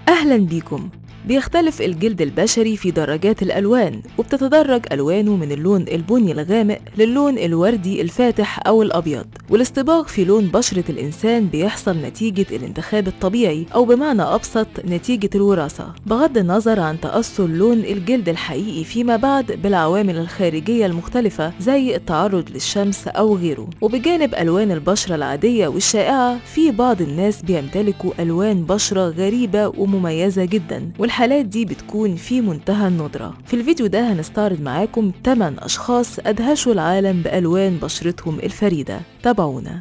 أهلا بيكم بيختلف الجلد البشري في درجات الألوان وبتتدرج ألوانه من اللون البني الغامق للون الوردي الفاتح أو الأبيض والاصطباغ في لون بشرة الإنسان بيحصل نتيجة الانتخاب الطبيعي أو بمعنى أبسط نتيجة الوراثة بغض النظر عن تأثر لون الجلد الحقيقي فيما بعد بالعوامل الخارجية المختلفة زي التعرض للشمس أو غيره وبجانب ألوان البشرة العادية والشائعة في بعض الناس بيمتلكوا ألوان بشرة غريبة ومميزة جدا والحالات دي بتكون في منتهى الندرة في الفيديو ده هنستعرض معاكم 8 أشخاص أدهشوا العالم بألوان بشرتهم الفريدة تابعونا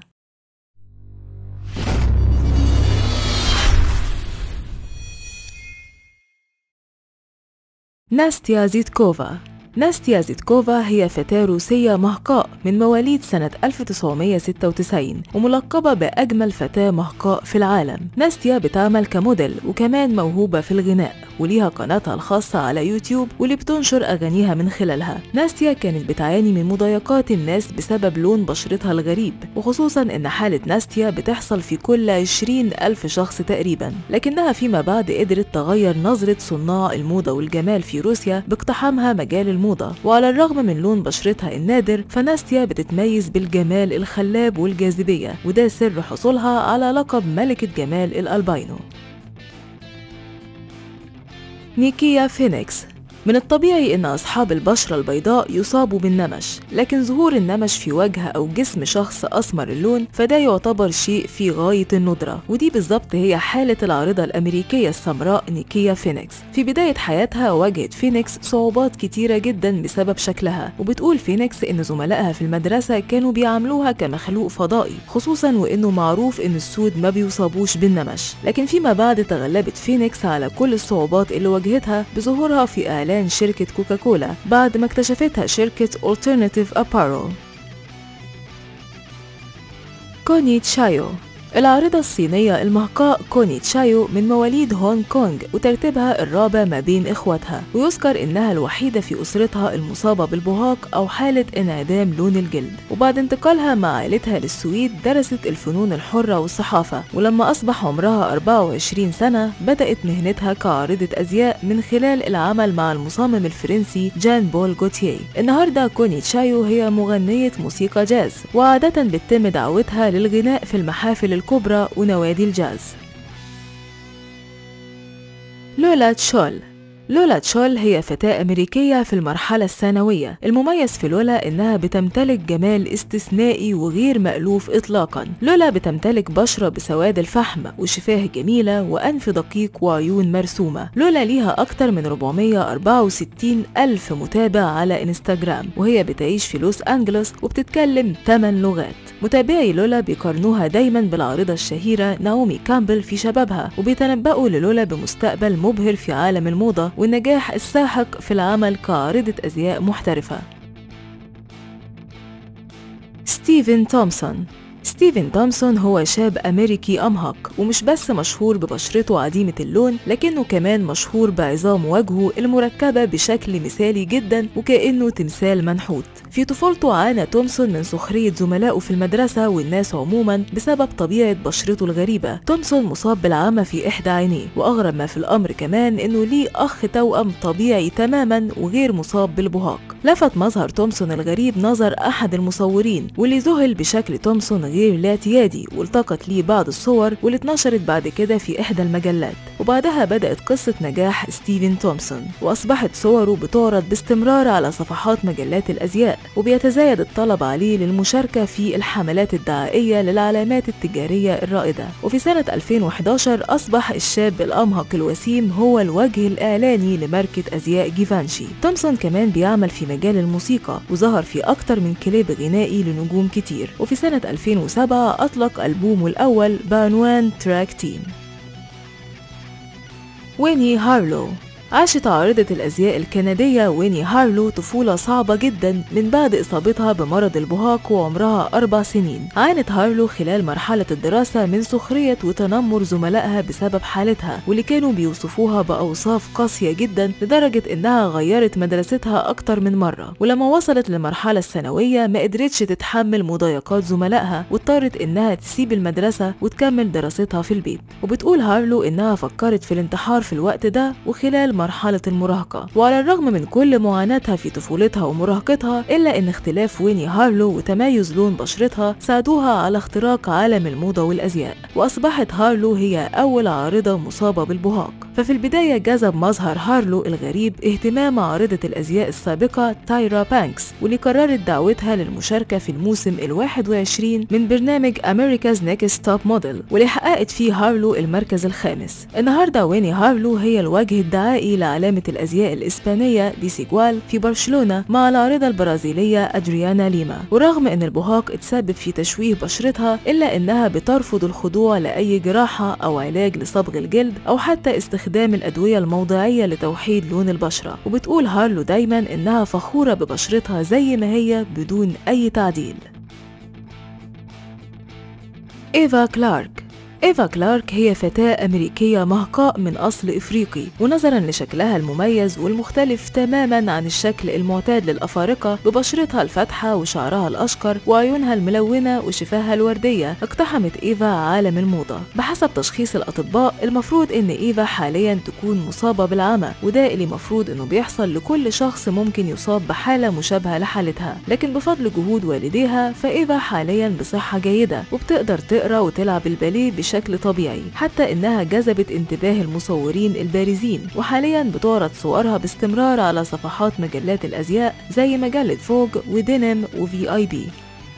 ناستيا زيتكوفا ناستيا زيتكوفا هي فتاة روسية مهقاء من مواليد سنة 1996 وملقبة بأجمل فتاة مهقاء في العالم ناستيا بتعمل كموديل وكمان موهوبة في الغناء وليها قناتها الخاصة على يوتيوب واللي بتنشر أغانيها من خلالها ناستيا كانت بتعاني من مضايقات الناس بسبب لون بشرتها الغريب وخصوصا إن حالة ناستيا بتحصل في كل 20 ألف شخص تقريبا لكنها فيما بعد قدرت تغير نظرة صناع الموضة والجمال في روسيا باقتحامها مجال الموضة وعلى الرغم من لون بشرتها النادر فناستيا بتتميز بالجمال الخلاب والجاذبية وده سر حصولها على لقب ملكة جمال الألباينو نيكيا فينيكس من الطبيعي أن أصحاب البشرة البيضاء يصابوا بالنمش لكن ظهور النمش في وجه أو جسم شخص أسمر اللون فده يعتبر شيء في غاية الندرة ودي بالظبط هي حالة العارضة الأمريكية السمراء نيكيا فينيكس في بداية حياتها واجهت فينيكس صعوبات كتيرة جدا بسبب شكلها وبتقول فينيكس إن زملائها في المدرسة كانوا بيعاملوها كمخلوق فضائي خصوصا وإنه معروف إن السود ما بيصابوش بالنمش لكن فيما بعد تغلبت فينيكس على كل الصعوبات اللي واجهتها بظهورها في إعلان إعلان شركة كوكاكولا بعد ما اكتشفتها شركة Alternative Apparel كوني تشايو العارضة الصينية المهقاء كوني تشايو من مواليد هونغ كونغ وترتيبها الرابع ما بين إخواتها ويذكر إنها الوحيدة في أسرتها المصابة بالبهاق أو حالة انعدام لون الجلد وبعد انتقالها مع عائلتها للسويد درست الفنون الحرة والصحافة ولما أصبح عمرها 24 سنة بدأت مهنتها كعارضة أزياء من خلال العمل مع المصمم الفرنسي جان بول جوتيه النهاردة كوني تشايو هي مغنية موسيقى جاز وعادة بتتم دعوتها للغناء في المحافل الكبرى ونوادي الجاز لولا تشول لولا تشول هي فتاة أمريكية في المرحلة الثانوية المميز في لولا إنها بتمتلك جمال استثنائي وغير مألوف إطلاقا لولا بتمتلك بشرة بسواد الفحم وشفاه جميلة وأنف دقيق وعيون مرسومة لولا ليها أكتر من 464 ألف متابع على إنستغرام وهي بتعيش في لوس أنجلوس وبتتكلم 8 لغات متابعي لولا بيقارنوها دايما بالعارضة الشهيرة ناومي كامبل في شبابها وبيتنبأوا للولا بمستقبل مبهر في عالم الموضة والنجاح الساحق في العمل كعارضة أزياء محترفة ستيفن تومسون ستيفن تومسون هو شاب أمريكي أمهق ومش بس مشهور ببشرته عديمة اللون لكنه كمان مشهور بعظام وجهه المركبة بشكل مثالي جدا وكأنه تمثال منحوت في طفولته عانى تومسون من سخرية زملائه في المدرسة والناس عموما بسبب طبيعة بشرته الغريبة تومسون مصاب بالعمى في إحدى عينيه وأغرب ما في الأمر كمان إنه ليه أخ توأم طبيعي تماما وغير مصاب بالبهاق لفت مظهر تومسون الغريب نظر أحد المصورين واللي ذهل بشكل تومسون غير الاعتيادي والتقط ليه بعض الصور واللي اتنشرت بعد كده في إحدى المجلات وبعدها بدأت قصة نجاح ستيفن تومسون وأصبحت صوره بتعرض باستمرار على صفحات مجلات الأزياء وبيتزايد الطلب عليه للمشاركة في الحملات الدعائية للعلامات التجارية الرائدة وفي سنة 2011 أصبح الشاب الأمهق الوسيم هو الوجه الإعلاني لماركة أزياء جيفانشي تومسون كمان بيعمل في مجال الموسيقى وظهر في أكتر من كليب غنائي لنجوم كتير وفي سنة 2007 أطلق ألبومه الأول بعنوان تراك تيم ويني هارلو عاشت عارضة الأزياء الكندية ويني هارلو طفولة صعبة جدا من بعد إصابتها بمرض البهاق وعمرها أربع سنين عانت هارلو خلال مرحلة الدراسة من سخرية وتنمر زملائها بسبب حالتها واللي كانوا بيوصفوها بأوصاف قاسية جدا لدرجة إنها غيرت مدرستها أكتر من مرة ولما وصلت للمرحلة الثانوية ما قدرتش تتحمل مضايقات زملائها واضطرت إنها تسيب المدرسة وتكمل دراستها في البيت وبتقول هارلو إنها فكرت في الانتحار في الوقت ده وخلال مرحلة المراهقة وعلى الرغم من كل معاناتها في طفولتها ومراهقتها إلا إن اختلاف ويني هارلو وتميز لون بشرتها ساعدوها على اختراق عالم الموضة والأزياء وأصبحت هارلو هي أول عارضة مصابة بالبهاق ففي البداية جذب مظهر هارلو الغريب اهتمام عارضة الأزياء السابقة تايرا بانكس واللي قررت دعوتها للمشاركة في الموسم الواحد وعشرين من برنامج أمريكا's Next Top Model واللي حققت فيه هارلو المركز الخامس النهاردة ويني هارلو هي الوجه الدعائي لعلامة الأزياء الإسبانية دي سيجوال في برشلونة مع العارضة البرازيلية أدريانا ليما ورغم أن البهاق اتسبب في تشويه بشرتها إلا أنها بترفض الخضوع لأي جراحة أو علاج لصبغ الجلد أو حتى استخدام الأدوية الموضعية لتوحيد لون البشرة وبتقول هارلو دايما إنها فخورة ببشرتها زي ما هي بدون أي تعديل إيفا كلارك إيفا كلارك هي فتاة أمريكية مهقاء من أصل إفريقي ونظرا لشكلها المميز والمختلف تماما عن الشكل المعتاد للأفارقة ببشرتها الفاتحة وشعرها الأشقر وعيونها الملونة وشفاهها الوردية اقتحمت إيفا عالم الموضة بحسب تشخيص الأطباء المفروض إن إيفا حاليا تكون مصابة بالعمى وده اللي مفروض إنه بيحصل لكل شخص ممكن يصاب بحالة مشابهة لحالتها لكن بفضل جهود والديها فإيفا حاليا بصحة جيدة وبتقدر تقرأ وتلعب الباليه بشكل بشكل طبيعي حتى إنها جذبت انتباه المصورين البارزين وحاليا بتعرض صورها باستمرار على صفحات مجلات الأزياء زي مجلة فوج ودينم وفي آي بي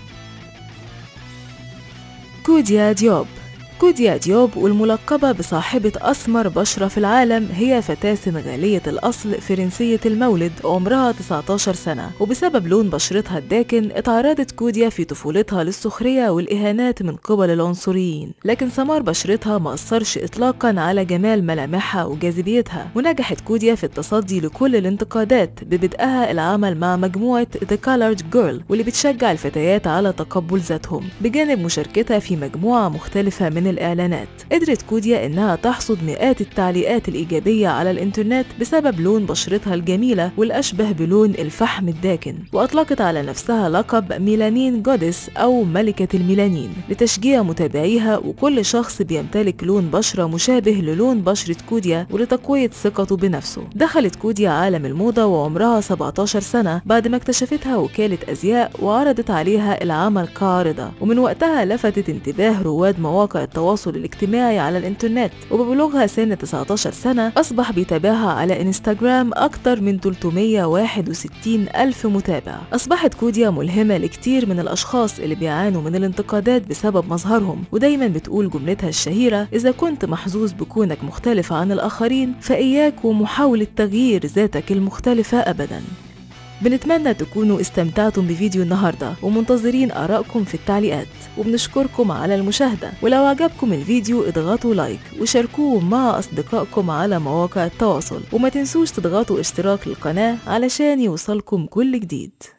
كوديا ديوب كوديا ديوب والملقبة بصاحبة أسمر بشرة في العالم هي فتاة سنغالية الأصل فرنسية المولد عمرها 19 سنة وبسبب لون بشرتها الداكن اتعرضت كوديا في طفولتها للسخرية والإهانات من قبل العنصريين لكن سمار بشرتها ما أثرش إطلاقا على جمال ملامحها وجاذبيتها ونجحت كوديا في التصدي لكل الانتقادات ببدءها العمل مع مجموعة The Colored Girl واللي بتشجع الفتيات على تقبل ذاتهم بجانب مشاركتها في مجموعة مختلفة من الإعلانات قدرت كوديا إنها تحصد مئات التعليقات الإيجابية على الإنترنت بسبب لون بشرتها الجميلة والأشبه بلون الفحم الداكن وأطلقت على نفسها لقب ميلانين جودس أو ملكة الميلانين لتشجيع متابعيها وكل شخص بيمتلك لون بشرة مشابه للون بشرة كوديا ولتقوية ثقته بنفسه دخلت كوديا عالم الموضة وعمرها 17 سنة بعد ما اكتشفتها وكالة أزياء وعرضت عليها العمل كعارضة ومن وقتها لفتت انتباه رواد مواقع التواصل الاجتماعي على الانترنت وببلوغها سن 19 سنة أصبح بيتابعها على انستجرام أكتر من 361 ألف متابع أصبحت كوديا ملهمة لكتير من الأشخاص اللي بيعانوا من الانتقادات بسبب مظهرهم ودايما بتقول جملتها الشهيرة إذا كنت محظوظ بكونك مختلف عن الآخرين فإياك ومحاولة تغيير ذاتك المختلفة أبدا بنتمنى تكونوا استمتعتم بفيديو النهاردة ومنتظرين آرائكم في التعليقات وبنشكركم على المشاهدة ولو عجبكم الفيديو اضغطوا لايك وشاركوه مع أصدقائكم على مواقع التواصل وما تنسوش تضغطوا اشتراك للقناة علشان يوصلكم كل جديد